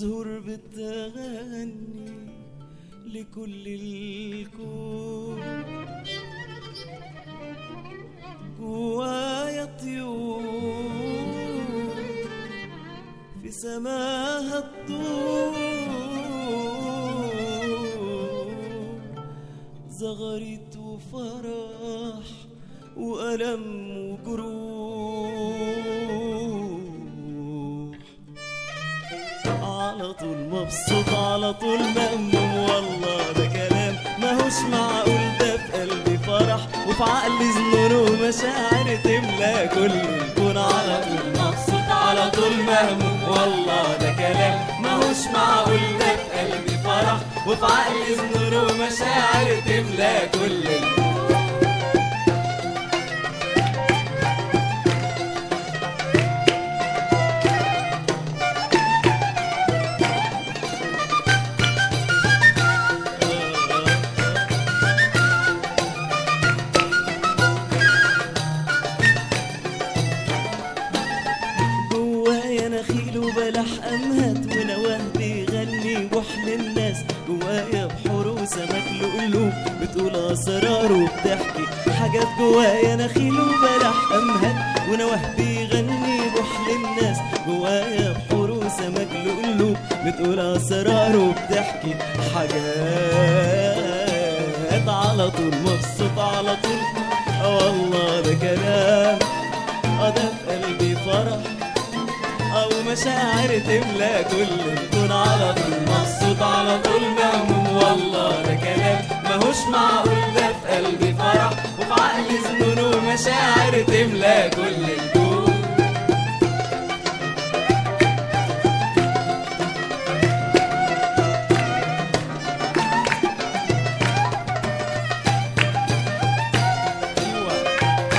زهور بتغني لكل الكون جوايا طيور في سماها الطور زغرت وفرح وألم وجروح على طول مبسوط على طول مهموم والله ده كلام ماهوش معقول ده في قلبي فرح وفي عقلي ظنون ومشاعر تملى كل الكون على طول مبسوط على طول مهموم والله ده كلام ماهوش معقول ده في قلبي فرح وفي عقلي ظنون ومشاعر تملى كل الكون جوايا نخيل وبلح أمهات ونواه بيغني بوحل الناس جوايا بحور وسمك لؤلؤ بتقول أسرار وبتحكي حاجات جوايا نخيل وبلح أمهات ونواه بيغني بوحل الناس جوايا بحور وسمك لؤلؤ بتقول أسرار وبتحكي حاجات على طول مبسوط على طول آه والله ده كلام اه ده في قلبي فرح او مشاعر تملى كل الكون على طول مبسوط على طول مهموم والله ده كلام ماهوش معقول ده في قلبي فرح وفي عقلي ظنون ومشاعر تملى كل الكون أيوة.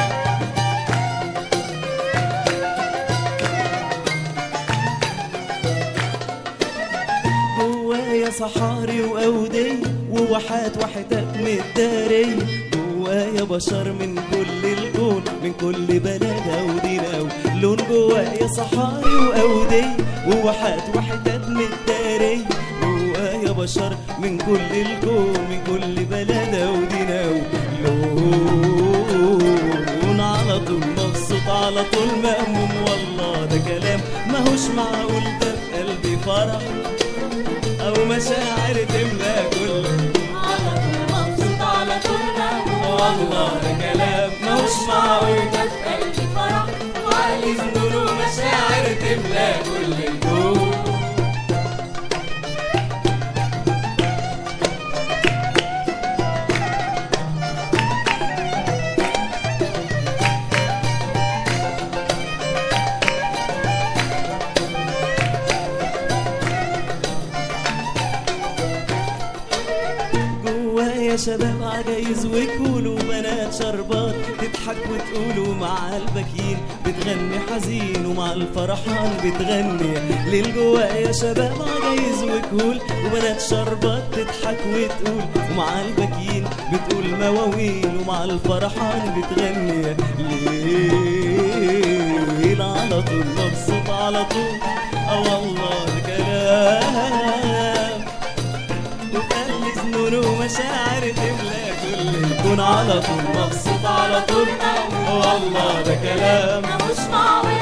جوايا صحاري وأودية وواحات وحدات متدارية جوايا بشر من كل الكون من كل بلد أو دين أو لون جوايا صحاري وأودية وواحات وحدات متدارية جوايا بشر من كل الكون من كل بلد أو دين أو لون على طول مبسوط على طول مهموم والله ده كلام ماهوش معقول ده في قلبي فرح او مشاعر تملى كل على طول مبسوط على طول مهموم والله ده كلام ماهوش معقول ده في قلبي فرح وعقلي ظنون ومشاعر تملى كل الكون جوايا شباب عجايز وكول وبنات شربات تضحك وتقول مع البكين بتغني حزين ومع الفرحان بتغني ليل جوايا شباب عجايز وكول وبنات شربات تضحك وتقول ومع البكين بتقول مواويل ومع الفرحان بتغني ليل على طول مبسوط على طول اه والله الكلام وقلب ظنون ومشاعر تملى كل الكون على طول مبسوط على طول والله ده كلام ماهوش معقول